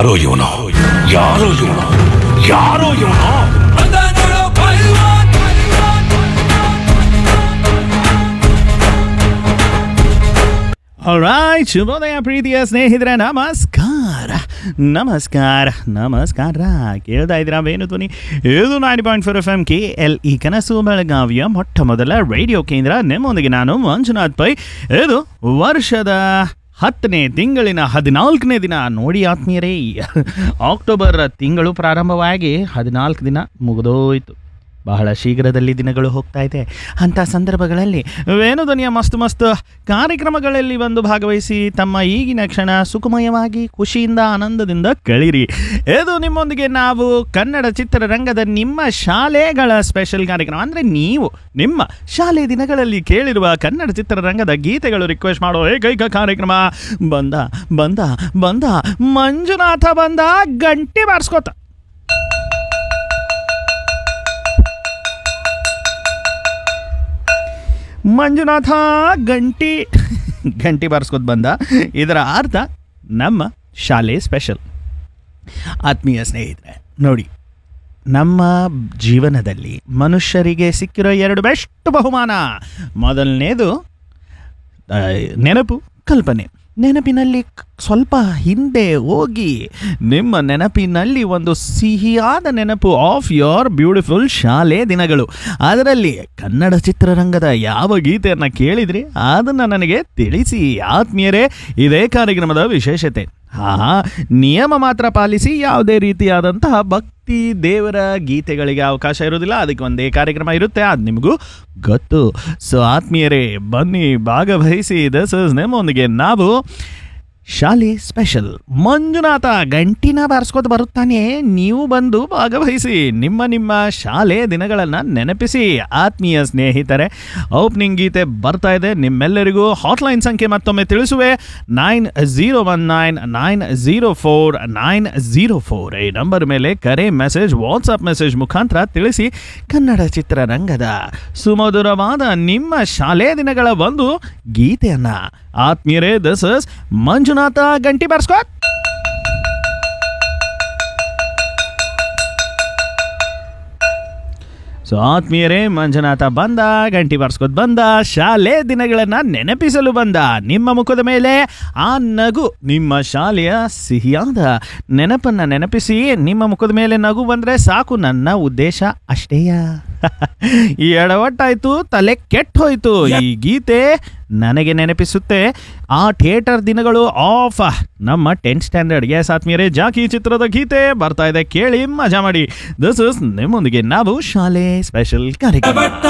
ಯಾರೋ ಇವನು ಯಾರೋ ಇವನು ಯಾರೋ ಇವನು ಆಲ್ರೈಟ್ ಶುಭೋದಯ ಪ್ರೀತಿಯ ಸ್ನೇಹಿತರೆ ನಮಸ್ಕಾರ ನಮಸ್ಕಾರ ನಮಸ್ಕಾರ ಕೇಳ್ತಾ ಇದ್ದೀರಾ ವೇಣು ಧ್ವನಿ ಇದು nine point four F M K L E ಕನಸು ಬೆಳಗಾವಿಯ ಮೊಟ್ಟ ಮೊದಲ ರೇಡಿಯೋ ಕೇಂದ್ರ ನಿಮ್ಮೊಂದಿಗೆ ನಾನು ಮಂಜುನಾಥ್ ಪೈ ಇದು ವರ್ಷದ ಹತ್ತನೇ ತಿಂಗಳಿನ ಹದಿನಾಲ್ಕನೇ ದಿನ ನೋಡಿ ಆತ್ಮೀಯರೇ ಅಕ್ಟೋಬರ್ ತಿಂಗಳು ಪ್ರಾರಂಭವಾಗಿ ಹದಿನಾಲ್ಕು ದಿನ ಮುಗಿದೋಯ್ತು ಬಹಳ ಶೀಘ್ರದಲ್ಲಿ ದಿನಗಳು ಹೋಗ್ತಾ ಇದೆ ಅಂಥ ಸಂದರ್ಭಗಳಲ್ಲಿ ವೇಣುಧ್ವನಿಯ ಮಸ್ತ್ ಮಸ್ತ್ ಕಾರ್ಯಕ್ರಮಗಳಲ್ಲಿ ಬಂದು ಭಾಗವಹಿಸಿ ತಮ್ಮ ಈಗಿನ ಕ್ಷಣ ಸುಖಮಯವಾಗಿ ಖುಷಿಯಿಂದ ಆನಂದದಿಂದ ಕಳೀರಿ ಇದು ನಿಮ್ಮೊಂದಿಗೆ ನಾವು ಕನ್ನಡ ಚಿತ್ರರಂಗದ ನಿಮ್ಮ ಶಾಲೆಗಳ ಸ್ಪೆಷಲ್ ಕಾರ್ಯಕ್ರಮ ಅಂದರೆ ನೀವು ನಿಮ್ಮ ಶಾಲೆ ದಿನಗಳಲ್ಲಿ ಕೇಳಿರುವ ಕನ್ನಡ ಚಿತ್ರರಂಗದ ಗೀತೆಗಳು ರಿಕ್ವೆಸ್ಟ್ ಮಾಡೋ ಏಕೈಕ ಕಾರ್ಯಕ್ರಮ ಬಂದ ಬಂದ ಬಂದ ಮಂಜುನಾಥ ಬಂದ ಗಂಟೆ ಬಾರಿಸ್ಕೋತ ಮಂಜುನಾಥ ಗಂಟಿ ಗಂಟಿ ಬಾರಿಸ್ಕೊತ ಬಂದ ಇದರ ಅರ್ಥ ನಮ್ಮ ಶಾಲೆ ಸ್ಪೆಷಲ್ ಆತ್ಮೀಯ ಸ್ನೇಹಿತರೆ ನೋಡಿ ನಮ್ಮ ಜೀವನದಲ್ಲಿ ಮನುಷ್ಯರಿಗೆ ಸಿಕ್ಕಿರೋ ಎರಡು ಬೆಸ್ಟ್ ಬಹುಮಾನ ಮೊದಲನೇದು ಆ, ನೆನಪು ಕಲ್ಪನೆ ನೆನಪಿನಲ್ಲಿ ಕ್- ಸ್ವಲ್ಪ ಹಿಂದೆ ಹೋಗಿ ನಿಮ್ಮ ನೆನಪಿನಲ್ಲಿ ಒಂದು ಸಿಹಿಯಾದ ನೆನಪು ಆಫ್ ಯೋರ್ ಬ್ಯೂಟಿಫುಲ್ ಶಾಲೆ ದಿನಗಳು ಅದರಲ್ಲಿ ಕನ್ನಡ ಚಿತ್ರರಂಗದ ಯಾವ ಗೀತೆಯನ್ನು ಕೇಳಿದ್ರಿ ಅದನ್ನು ನನಗೆ ತಿಳಿಸಿ ಆತ್ಮೀಯರೇ ಇದೇ ಕಾರ್ಯಕ್ರಮದ ವಿಶೇಷತೆ ಹಾ ನಿಯಮ ಮಾತ್ರ ಪಾಲಿಸಿ ಯಾವುದೇ ರೀತಿಯಾದಂತಹ ಭಕ್ತಿ ದೇವರ ಗೀತೆಗಳಿಗೆ ಅವಕಾಶ ಇರೋದಿಲ್ಲ ಅದಕ್ಕೆ ಒಂದೇ ಕಾರ್ಯಕ್ರಮ ಇರುತ್ತೆ ಅದು ನಿಮಗೂ ಗೊತ್ತು ಸೊ ಆತ್ಮೀಯರೇ ಬನ್ನಿ ಭಾಗವಹಿಸಿ ದಸ್ ಇಸ್ ನಿಮ್ಮೊಂದಿಗೆ ನಾವು ಶಾಲೆ ಸ್ಪೆಷಲ್ ಮಂಜುನಾಥ ಗಂಟಿನ ಬಾರಿಸ್ಕೋತ ಬರುತ್ತಾನೆ ನೀವು ಬಂದು ಭಾಗವಹಿಸಿ ನಿಮ್ಮ ನಿಮ್ಮ ಶಾಲೆ ದಿನಗಳನ್ನು ನೆನಪಿಸಿ ಆತ್ಮೀಯ ಸ್ನೇಹಿತರೆ ಓಪನಿಂಗ್ ಗೀತೆ ಬರ್ತಾ ಇದೆ ನಿಮ್ಮೆಲ್ಲರಿಗೂ ಹಾಟ್ಲೈನ್ ಸಂಖ್ಯೆ ಮತ್ತೊಮ್ಮೆ ತಿಳಿಸುವೆ nine zero one nine nine zero four nine zero four ಈ ನಂಬರ್ ಮೇಲೆ ಕರೆ ಮೆಸೇಜ್ ವಾಟ್ಸಪ್ ಮೆಸೇಜ್ ಮುಖಾಂತರ ತಿಳಿಸಿ ಕನ್ನಡ ಚಿತ್ರರಂಗದ ಸುಮಧುರವಾದ ನಿಮ್ಮ ಶಾಲೆ ದಿನಗಳ ಒಂದು ಗೀತೆಯನ್ನ ಆತ್ಮೀಯರೇ ದಿಸ್ ಇಸ್ ಮಂಜುನಾಥ ಗಂಟಿ ಬಾರಿಸ್ಕೋ ಸೊ ಆತ್ಮೀಯರೇ ಮಂಜುನಾಥ ಬಂದ ಗಂಟಿ ಬಾರಿಸ್ಕೊತ್ ಬಂದ ಶಾಲೆ ದಿನಗಳನ್ನು ನೆನಪಿಸಲು ಬಂದ ನಿಮ್ಮ ಮುಖದ ಮೇಲೆ ಆ ನಗು ನಿಮ್ಮ ಶಾಲೆಯ ಸಿಹಿಯಾದ ನೆನಪನ್ನು ನೆನಪಿಸಿ ನಿಮ್ಮ ಮುಖದ ಮೇಲೆ ನಗು ಬಂದರೆ ಸಾಕು ನನ್ನ ಉದ್ದೇಶ ಅಷ್ಟೇಯ ಈ ಎಡವಟ್ಟಾಯ್ತು ತಲೆ ಕೆಟ್ಟ ಹೋಯ್ತು ಈ ಗೀತೆ ನನಗೆ ನೆನಪಿಸುತ್ತೆ ಆ ಥಿಯೇಟರ್ ದಿನಗಳು ಆಫ್ ನಮ್ಮ ಟೆಂತ್ ಸ್ಟ್ಯಾಂಡರ್ಡ್ ಎಸ್ ಆತ್ಮೀಯರೇ ಜಾಕಿ ಚಿತ್ರದ ಗೀತೆ ಬರ್ತಾ ಇದೆ ಕೇಳಿ ಮಜಾ ಮಾಡಿ ದಿಸ್ ಇಸ್ ನಿಮ್ಮೊಂದಿಗೆ ನಾವು ಶಾಲೆ ಸ್ಪೆಷಲ್ ಕಾರ್ಯಕ್ರಮ